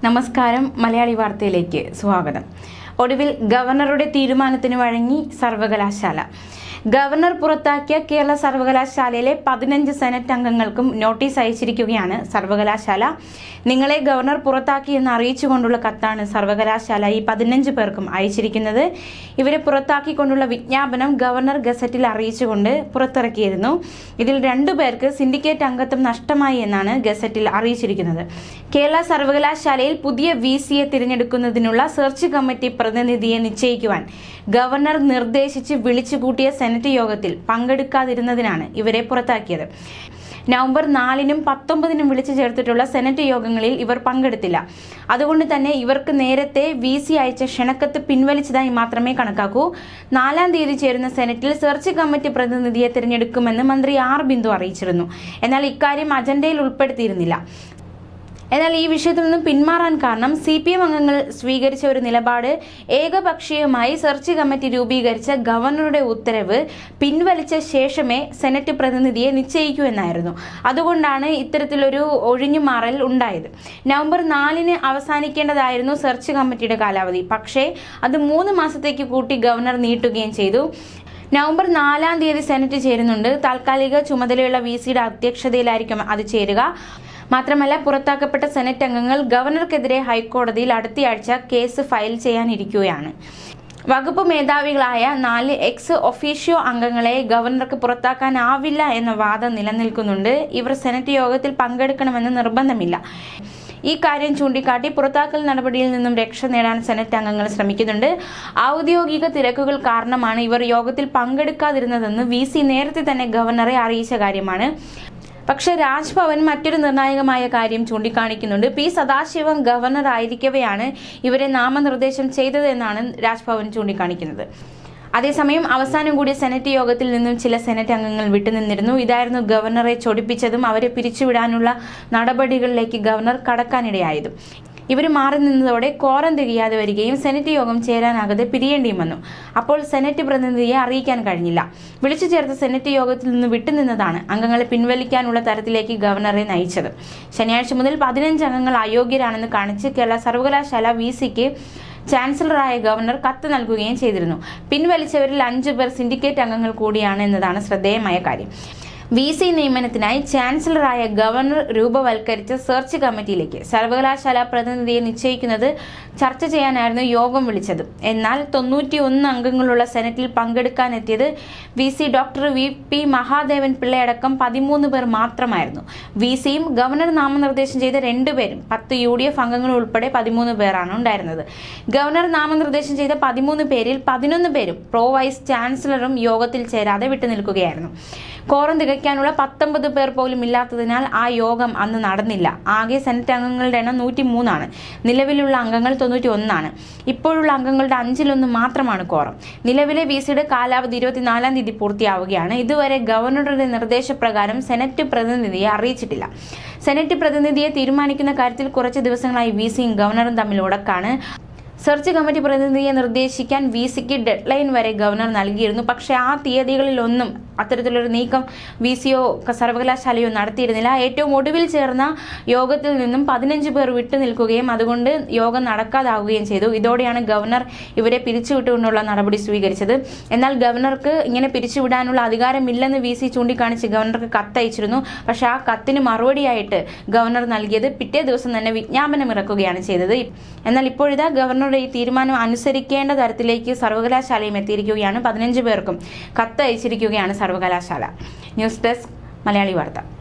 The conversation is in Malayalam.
നമസ്കാരം മലയാളി വാർത്തയിലേക്ക് സ്വാഗതം ഒടുവിൽ ഗവർണറുടെ തീരുമാനത്തിന് വഴങ്ങി സർവകലാശാല ഗവർണർ പുറത്താക്കിയ കേരള സർവകലാശാലയിലെ പതിനഞ്ച് സെനറ്റ് അംഗങ്ങൾക്കും നോട്ടീസ് അയച്ചിരിക്കുകയാണ് സർവകലാശാല നിങ്ങളെ ഗവർണർ പുറത്താക്കിയെന്ന് അറിയിച്ചുകൊണ്ടുള്ള കത്താണ് സർവകലാശാല ഈ പതിനഞ്ച് പേർക്കും അയച്ചിരിക്കുന്നത് ഇവരെ പുറത്താക്കിക്കൊണ്ടുള്ള വിജ്ഞാപനം ഗവർണർ ഗസറ്റിൽ അറിയിച്ചുകൊണ്ട് പുറത്തിറക്കിയിരുന്നു ഇതിൽ രണ്ടു പേർക്ക് സിൻഡിക്കേറ്റ് അംഗത്വം നഷ്ടമായി എന്നാണ് ഗസറ്റിൽ അറിയിച്ചിരിക്കുന്നത് കേരള സർവകലാശാലയിൽ പുതിയ വി സിയെ തിരഞ്ഞെടുക്കുന്നതിനുള്ള സെർച്ച് കമ്മിറ്റി പ്രതിനിധിയെ നിശ്ചയിക്കുവാൻ ഗവർണർ നിർദ്ദേശിച്ച് വിളിച്ചുകൂട്ടിയ സെനറ്റ് യോഗത്തിൽ പങ്കെടുക്കാതിരുന്നതിനാണ് ഇവരെ പുറത്താക്കിയത് നവംബർ നാലിനും പത്തൊമ്പതിനും വിളിച്ചു ചേർത്തിട്ടുള്ള സെനറ്റ് യോഗങ്ങളിൽ ഇവർ പങ്കെടുത്തില്ല അതുകൊണ്ട് തന്നെ ഇവർക്ക് നേരത്തെ വി സി അയച്ച ക്ഷണക്കത്ത് പിൻവലിച്ചതായി മാത്രമേ കണക്കാക്കൂ നാലാം തീയതി ചേരുന്ന സെനറ്റിൽ സെർച്ച് കമ്മിറ്റി പ്രതിനിധിയെ തിരഞ്ഞെടുക്കുമെന്ന് മന്ത്രി ആർ ബിന്ദു അറിയിച്ചിരുന്നു എന്നാൽ ഇക്കാര്യം അജണ്ടയിൽ ഉൾപ്പെടുത്തിയിരുന്നില്ല എന്നാൽ ഈ വിഷയത്തിൽ നിന്നും പിന്മാറാൻ കാരണം സി പി എം അംഗങ്ങൾ സ്വീകരിച്ച ഒരു നിലപാട് ഏകപക്ഷീയമായി സെർച്ച് കമ്മിറ്റി രൂപീകരിച്ച ഗവർണറുടെ ഉത്തരവ് പിൻവലിച്ച ശേഷമേ സെനറ്റ് പ്രതിനിധിയെ നിശ്ചയിക്കൂ എന്നായിരുന്നു അതുകൊണ്ടാണ് ഇത്തരത്തിലൊരു ഒഴിഞ്ഞുമാറൽ ഉണ്ടായത് നവംബർ നാലിന് അവസാനിക്കേണ്ടതായിരുന്നു സെർച്ച് കമ്മിറ്റിയുടെ കാലാവധി പക്ഷേ അത് മൂന്ന് മാസത്തേക്ക് കൂട്ടി ഗവർണർ നീട്ടുകയും ചെയ്തു നവംബർ നാലാം തീയതി സെനറ്റ് ചേരുന്നുണ്ട് താൽക്കാലിക ചുമതലയുള്ള വി സിയുടെ അധ്യക്ഷതയിലായിരിക്കും അത് ചേരുക മാത്രമല്ല പുറത്താക്കപ്പെട്ട സെനറ്റ് അംഗങ്ങൾ ഗവർണർക്കെതിരെ ഹൈക്കോടതിയിൽ അടുത്തയാഴ്ച കേസ് ഫയൽ ചെയ്യാനിരിക്കുകയാണ് വകുപ്പ് മേധാവികളായ നാല് എക്സ് ഒഫീഷ്യോ അംഗങ്ങളെ ഗവർണർക്ക് പുറത്താക്കാനാവില്ല എന്ന വാദം നിലനിൽക്കുന്നുണ്ട് ഇവർ സെനറ്റ് യോഗത്തിൽ പങ്കെടുക്കണമെന്ന് നിർബന്ധമില്ല ഈ കാര്യം ചൂണ്ടിക്കാട്ടി പുറത്താക്കൽ നടപടിയിൽ നിന്നും രക്ഷ നേടാൻ സെനറ്റ് അംഗങ്ങൾ ശ്രമിക്കുന്നുണ്ട് ഔദ്യോഗിക തിരക്കുകൾ കാരണമാണ് ഇവർ യോഗത്തിൽ പങ്കെടുക്കാതിരുന്നതെന്ന് വി സി നേരത്തെ തന്നെ ഗവർണറെ അറിയിച്ച കാര്യമാണ് പക്ഷേ രാജ്ഭവൻ മറ്റൊരു നിർണായകമായ കാര്യം ചൂണ്ടിക്കാണിക്കുന്നുണ്ട് പി സദാശിവം ഗവർണർ ആയിരിക്കവെയാണ് ഇവരെ നാമനിർദ്ദേശം ചെയ്തത് എന്നാണ് രാജ്ഭവൻ ചൂണ്ടിക്കാണിക്കുന്നത് അതേസമയം അവസാനം കൂടിയ സെനറ്റ് യോഗത്തിൽ നിന്നും ചില സെനറ്റ് അംഗങ്ങൾ വിട്ടുനിന്നിരുന്നു ഇതായിരുന്നു ഗവർണറെ ചൊടിപ്പിച്ചതും അവരെ പിരിച്ചുവിടാനുള്ള നടപടികളിലേക്ക് ഗവർണർ കടക്കാനിടയായതും ഇവർ മാറി നിന്നതോടെ കോറം തികയാതെ വരികയും സെനറ്റ് യോഗം ചേരാനാകാതെ പിരിയേണ്ടിയും വന്നു അപ്പോൾ സെനറ്റ് പ്രതിനിധിയെ അറിയിക്കാൻ കഴിഞ്ഞില്ല വിളിച്ചു ചേർത്ത സെനറ്റ് യോഗത്തിൽ നിന്ന് വിട്ടുനിന്നതാണ് അംഗങ്ങളെ പിൻവലിക്കാനുള്ള തരത്തിലേക്ക് ഗവർണറെ നയിച്ചത് ശനിയാഴ്ച മുതൽ പതിനഞ്ച് അംഗങ്ങൾ അയോഗ്യരാണെന്ന് കാണിച്ച് കേരള സർവകലാശാല വി സിക്ക് ചാൻസലറായ ഗവർണർ കത്ത് നൽകുകയും ചെയ്തിരുന്നു പിൻവലിച്ചവരിൽ അഞ്ചു പേർ സിൻഡിക്കേറ്റ് അംഗങ്ങൾ കൂടിയാണ് എന്നതാണ് ശ്രദ്ധേയമായ കാര്യം വി സി നിയമനത്തിനായി ചാൻസലറായ ഗവർണർ രൂപവൽക്കരിച്ച സെർച്ച് കമ്മിറ്റിയിലേക്ക് സർവകലാശാല പ്രതിനിധിയെ നിശ്ചയിക്കുന്നത് ചർച്ച ചെയ്യാനായിരുന്നു യോഗം വിളിച്ചത് എന്നാൽ തൊണ്ണൂറ്റി ഒന്ന് അംഗങ്ങളുള്ള സെനറ്റിൽ പങ്കെടുക്കാനെത്തിയത് V C doctor V P Mahadevan പിള്ളയടക്കം പതിമൂന്ന് പേർ മാത്രമായിരുന്നു വി സിയും ഗവർണർ നാമനിർദ്ദേശം ചെയ്ത രണ്ടുപേരും പത്ത് യു ഡി എഫ് അംഗങ്ങൾ ഉൾപ്പെടെ പതിമൂന്ന് പേരാണ് ഉണ്ടായിരുന്നത് ഗവർണർ നാമനിർദ്ദേശം ചെയ്ത പതിമൂന്ന് പേരിൽ പതിനൊന്ന് പേരും പ്രോ വൈസ് ചാൻസലറും യോഗത്തിൽ ചേരാതെ വിട്ടുനിൽക്കുകയായിരുന്നു കോറം തികയ്ക്കാനുള്ള പത്തൊമ്പത് പേർ പോലും ഇല്ലാത്തതിനാൽ ആ യോഗം അന്ന് നടന്നില്ല ആകെ സെനറ്റ് അംഗങ്ങളുടെ എണ്ണം നൂറ്റി മൂന്നാണ് നിലവിലുള്ള അംഗങ്ങൾ തൊണ്ണൂറ്റി ഒന്നാണ് ഇപ്പോഴുള്ള അംഗങ്ങളുടെ അഞ്ചിലൊന്ന് മാത്രമാണ് കോറം നിലവിലെ വി സിയുടെ കാലാവധി ഇരുപത്തിനാലാം തീയതി പൂർത്തിയാവുകയാണ് ഇതുവരെ ഗവർണറുടെ നിർദ്ദേശപ്രകാരം സെനറ്റ് പ്രതിനിധിയെ അറിയിച്ചിട്ടില്ല സെനറ്റ് പ്രതിനിധിയെ തീരുമാനിക്കുന്ന കാര്യത്തിൽ കുറച്ച് ദിവസങ്ങളായി വി സിയും ഗവർണറും തമ്മിൽ ഉടക്കാണ് സെർച്ച് കമ്മിറ്റി പ്രതിനിധിയെ നിർദ്ദേശിക്കാൻ വി സിക്ക് ഡെഡ് ലൈൻ വരെ ഗവർണർ നൽകിയിരുന്നു പക്ഷേ ആ തീയതികളിലൊന്നും അത്തരത്തിലൊരു നീക്കം വി സിയോ സർവകലാശാലയോ നടത്തിയിരുന്നില്ല ഏറ്റവും ഒടുവിൽ ചേർന്ന യോഗത്തിൽ നിന്നും പതിനഞ്ച് പേർ വിട്ടു നിൽക്കുകയും അതുകൊണ്ട് യോഗം നടക്കാതാവുകയും ചെയ്തു ഇതോടെയാണ് ഗവർണർ ഇവരെ പിരിച്ചുവിട്ടുകൊണ്ടുള്ള നടപടി സ്വീകരിച്ചത് എന്നാൽ ഗവർണർക്ക് ഇങ്ങനെ പിരിച്ചുവിടാനുള്ള അധികാരമില്ലെന്ന് വി സി ചൂണ്ടിക്കാണിച്ച് ഗവർണർക്ക് കത്തയച്ചിരുന്നു പക്ഷേ ആ കത്തിന് മറുപടിയായിട്ട് ഗവർണർ നൽകിയത് പിറ്റേ ദിവസം തന്നെ വിജ്ഞാപനം ഇറക്കുകയാണ് ചെയ്തത് എന്നാൽ ഇപ്പോഴിതാ ഗവർണറുടെ ഈ തീരുമാനം അനുസരിക്കേണ്ട തരത്തിലേക്ക് സർവകലാശാലയും എത്തിയിരിക്കുകയാണ് പതിനഞ്ച് പേർക്കും കത്ത് അയച്ചിരിക്കുകയാണ് സർവകലാശാല ന്യൂസ് ഡെസ്ക് മലയാളി വാർത്ത